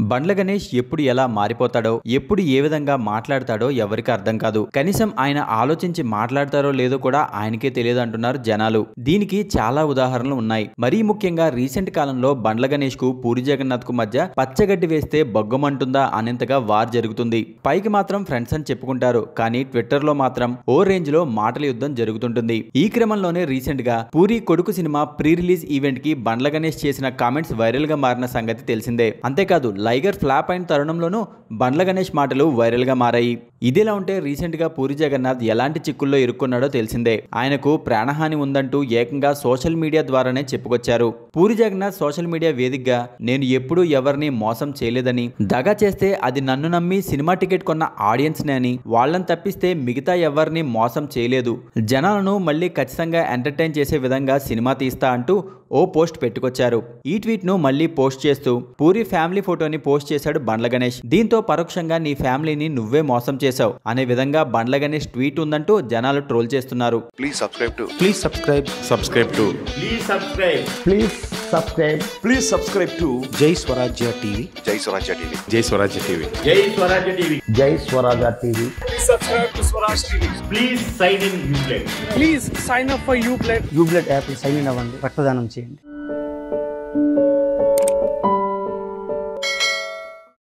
బండ్ల గణేష్ ఎప్పుడు ఎలా మారిపోతాడో ఎప్పుడు ఏ విధంగా మాట్లాడతాడో ఎవరికి అర్థం కాదు కనీసం ఆయన ఆలోచించి మాట్లాడతారో లేదో కూడా ఆయనకే తెలియదు అంటున్నారు జనాలు దీనికి చాలా ఉదాహరణలు ఉన్నాయి మరీ ముఖ్యంగా రీసెంట్ కాలంలో బండ్ల గణేష్ కు పూరి జగన్నాథ్ కు మధ్య పచ్చగడ్డి వేస్తే బొగ్గమంటుందా అనేంతగా వార్ జరుగుతుంది పైకి మాత్రం ఫ్రెండ్స్ అని చెప్పుకుంటారు కానీ ట్విట్టర్ లో మాత్రం ఓ రేంజ్ లో మాటల యుద్ధం జరుగుతుంటుంది ఈ క్రమంలోనే రీసెంట్ గా పూరి కొడుకు సినిమా ప్రీ రిలీజ్ ఈవెంట్ కి బండ్ల గణేష్ చేసిన కామెంట్స్ వైరల్ గా మారిన సంగతి తెలిసిందే అంతేకాదు లైగర్ ఫ్లాప్ అయిన తరుణంలోనూ బండ్ల గణేష్ మాటలు వైరల్ గా మారాయి ఇదిలా ఉంటే రీసెంట్ గా పూరి జగన్నాథ్ ఎలాంటి చిక్కుల్లో ఇరుక్కున్నాడో తెలిసిందే ఆయనకు ప్రాణహాని ఉందంటూ ఏకంగా సోషల్ మీడియా ద్వారానే చెప్పుకొచ్చారు పూరి జగన్నాథ్ సోషల్ మీడియా వేదికగా నేను ఎప్పుడూ ఎవరిని మోసం చేయలేదని దగా చేస్తే అది నన్ను నమ్మి సినిమా టికెట్ కొన్న ఆడియన్స్ నే అని వాళ్ళని తప్పిస్తే మిగతా ఎవరిని మోసం చేయలేదు జనాలను మళ్ళీ ఖచ్చితంగా ఎంటర్టైన్ చేసే విధంగా సినిమా తీస్తా అంటూ ఓ పోస్ట్ పెట్టుకొచ్చారు ఈ ట్వీట్ ను మళ్ళీ పోస్ట్ చేస్తూ పూరి ఫ్యామిలీ ఫోటోని పోస్ట్ చేశాడు బండ్ల గణేష్ దీంతో పరోక్షంగా నీ ఫ్యామిలీని నువ్వే మోసం చేశావు అనే విధంగా బండ్ల గణేష్ ట్వీట్ ఉందంటూ జనాలు ట్రోల్ చేస్తున్నారు Please subscribe to Please subscribe. Subscribe to Please subscribe. Please subscribe. Please subscribe to Jai Swarajya TV. Jai Swarajya TV. Jai Swarajya TV. Jai Swarajya TV. Jai Swaraja TV. Please sign in Uplay. Please sign up for you plate యూబ్లెట్ app sign in అవ్వండి రక్తదానం చేయండి